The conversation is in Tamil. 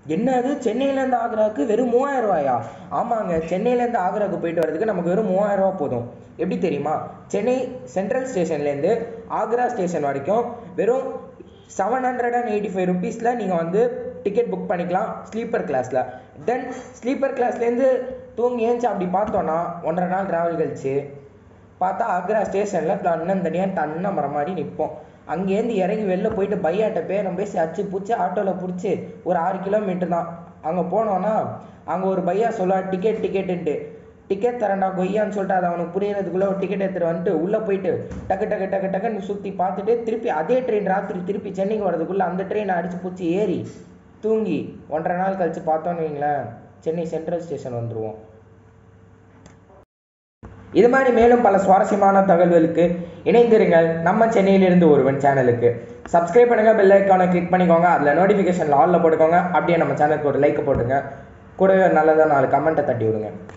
என்னது சென்னையிலேருந்து ஆக்ராவுக்கு வெறும் மூவாயிரம் ரூபாயா ஆமாங்க சென்னையிலேருந்து ஆக்ராவுக்கு போயிட்டு வரதுக்கு நமக்கு வெறும் மூவாயிரம் ரூபா போதும் எப்படி தெரியுமா சென்னை சென்ட்ரல் ஸ்டேஷன்லேருந்து ஆக்ரா ஸ்டேஷன் வரைக்கும் வெறும் seven hundred and eighty five ருபீஸில் நீங்கள் வந்து டிக்கெட் புக் பண்ணிக்கலாம் ஸ்லீப்பர் கிளாஸில் தென் ஸ்லீப்பர் கிளாஸ்லேருந்து தூங்கி ஏஞ்சி அப்படி பார்த்தோன்னா ஒன்றரை நாள் ட்ராவல் கழிச்சு பார்த்தா ஆக்ரா ஸ்டேஷனில் தன்னன் தனியாக தன்ன மரம் மாதிரி நிற்போம் அங்கேருந்து இறங்கி வெளில போயிட்டு பையாட்ட பேரம் பேசி அச்சு பிடிச்சி ஆட்டோவில் பிடிச்சி ஒரு ஆறு கிலோமீட்டர் தான் அங்கே போனோன்னா அங்கே ஒரு பையா சொல்லுவா டிக்கெட் டிக்கெட்டுன்ட்டு டிக்கெட் தரேன்டா கொய்யான்னு சொல்லிட்டு அது அவனுக்கு புரியறதுக்குள்ளே ஒரு டிக்கெட் எடுத்துகிட்டு வந்துட்டு உள்ளே போயிட்டு டக்கு டக்கு டக்கு டக்குன்னு சுற்றி பார்த்துட்டு திருப்பி அதே ட்ரெயின் ராத்திரி திருப்பி சென்னைக்கு வரதுக்குள்ளே அந்த ட்ரெயினை அடித்து பிடிச்சி ஏறி தூங்கி ஒன்றரை நாள் கழிச்சு பார்த்தோன்னு வைங்களேன் சென்னை சென்ட்ரல் ஸ்டேஷன் வந்துடுவோம் இது மாதிரி மேலும் பல சுவாரஸ்யமான தகவல்களுக்கு இணைந்திருங்கள் நம்ம சென்னையிலிருந்து ஒருவன் சேனலுக்கு சப்ஸ்கிரைப் பண்ணுங்க பெல் ஐக்கானை கிளிக் பண்ணிக்கோங்க அதில் நோட்டிஃபிகேஷன் ஆலில் போட்டுக்கோங்க அப்படியே நம்ம சேனலுக்கு ஒரு லைக் போட்டுங்க கூடவே நல்லதாக நாலு கமெண்ட்டை தட்டி விடுங்க